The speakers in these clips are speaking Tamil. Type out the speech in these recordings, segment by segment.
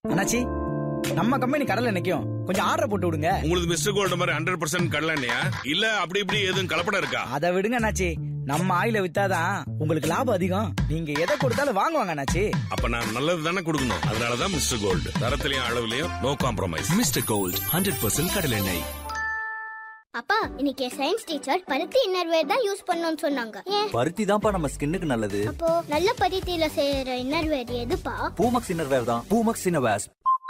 அண்ணாச்சி நம்ம கம்பெனி கடல்ல நிக்கும் கொஞ்சம் ஆர்டர் போட்டு விடுங்க உங்களுக்கு மிஸ்டர் கோல்டு மாதிரி ஹண்ட்ரட் பர்சன்ட் கடலண்ணையா இல்ல அப்படி இப்படி எதுவும் கலப்படம் இருக்கா அதை விடுங்க அண்ணாச்சி நம்ம ஆயில வித்தாதான் உங்களுக்கு லாபம் அதிகம் நீங்க எதை கொடுத்தாலும் வாங்குவாங்க அண்ணாச்சி அப்ப நான் நல்லது தானே கொடுக்கணும் அதனாலதான் மிஸ்டர் கோல்டு தரத்திலையும் அளவுலயும் no compromise Mister Gold hundred percent கடலெண்ணெய் அப்பா இன்னைக்கு சயின்ஸ் டீச்சர் பருத்தி இன்னர்வேர் தான் யூஸ் பண்ணணும்னு சொன்னாங்க ஏன் பருத்தி தான்ப்பா நம்ம ஸ்கின்னுக்கு நல்லது அப்போ நல்ல பருத்தியில செய்யற இன்னர்வேர் எதுப்பா பூமக்ஸ் இன்னர்வேர் தான் பூமக்ஸ் இன்னர்வேர்ஸ்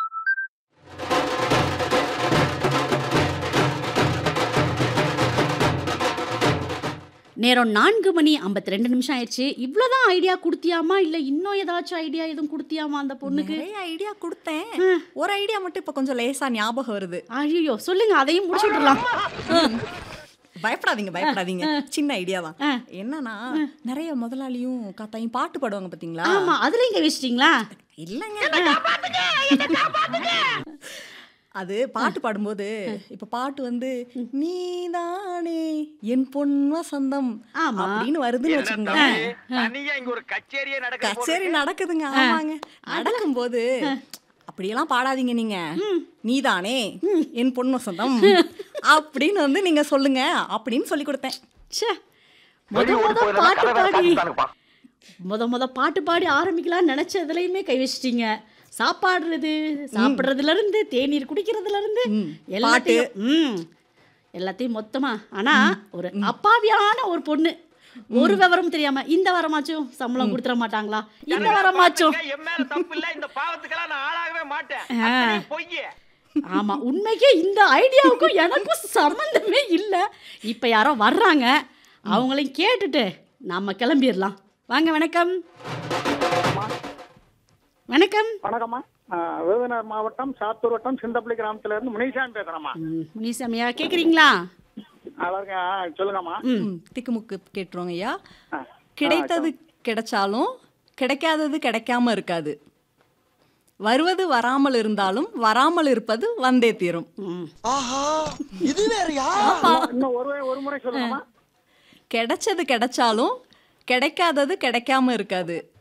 நேரம் நான்கு மணி ஐம்பத்தி ரெண்டு நிமிஷம் ஆயிடுச்சு இவ்வளவுதான் ஐடியா கொடுத்தியாமா இல்ல இன்னும் ஏதாச்சும் ஐடியா எதுவும் கொடுத்தியாமா அந்த பொண்ணுக்கு நிறைய ஐடியா கொடுத்தேன் ஒரு ஐடியா மட்டும் இப்ப கொஞ்சம் லேசா ஞாபகம் வருது ஐயோ சொல்லுங்க அதையும் முடிச்சு விட்டுறலாம் பயப்படாதீங்க பயப்படாதீங்க சின்ன ஐடியா தான் என்னன்னா நிறைய முதலாளியும் காத்தாயும் பாட்டு பாடுவாங்க பாத்தீங்களா ஆமா அதுல இங்க வச்சிட்டீங்களா இல்லங்க அது பாட்டு பாடும்போது இப்ப பாட்டு வந்து நீதானே என் பொன் வசந்தம் ஆமா. அப்படின்னு வருதுன்னு வச்சுக்கோங்களேன் தனியா இங்க ஒரு கச்சேரியே நடக்க கச்சேரி நடக்குதுங்க ஆமாங்க நடக்கும்போது அப்படியெல்லாம் பாடாதீங்க நீங்க நீதானே என் பொன் வசந்தம் அப்படின்னு வந்து நீங்க சொல்லுங்க அப்படின்னு சொல்லி கொடுத்தேன் ச்சே முத முத பாட்டு பாடி முத முத பாட்டு பாடி ஆரம்பிக்கலாம்னு நினைச்சதுலயுமே கை வச்சிட்டீங்க சாப்பாடுறது சாப்பிடுறதுல இருந்து தேநீர் குடிக்கிறதுல இருந்து எல்லாத்தையும் ம் எல்லாத்தையும் மொத்தமா ஆனா ஒரு அப்பாவியான ஒரு பொண்ணு ஒரு விவரம் தெரியாம இந்த வாரமாச்சும் சம்பளம் கொடுத்துட மாட்டாங்களா இந்த வாரமாச்சும் என் மேல தப்பு இல்ல இந்த பாவத்துக்கெல்லாம் நான் ஆளாகவே மாட்டேன் அத்தனையும் பொய்யே ஆமா உண்மைக்கே இந்த ஐடியாவுக்கும் எனக்கும் சம்மந்தமே இல்லை இப்போ யாரோ வர்றாங்க அவங்களையும் கேட்டுட்டு நம்ம கிளம்பிடலாம் வாங்க வணக்கம் வணக்கம் வணக்கம்மா ஆஹ் விருதுநகர் மாவட்டம் சாத்தூர் வட்டம் சிந்தப்பள்ளி கிராமத்துல இருந்து முனிசாமி பேசுறேம்மா ம், முனிசாமியா கேட்குறீங்களா நல்லா இருக்கேன் ஆ, சொல்லுங்கம்மா ம், திக்குமுக்கு கேட்டுருவோங்க ஐயா கிடைத்தது கிடைச்சாலும் கிடைக்காதது கிடைக்காம இருக்காது வருவது வராமல் இருந்தாலும் வராமல் இருப்பது வந்தே தீரும் ம் இன்னும் ஒரு ஒரு முறை சொல்லுங்கம்மா கிடைச்சது கிடைச்சாலும் கிடைக்காதது கிடைக்காம இருக்காது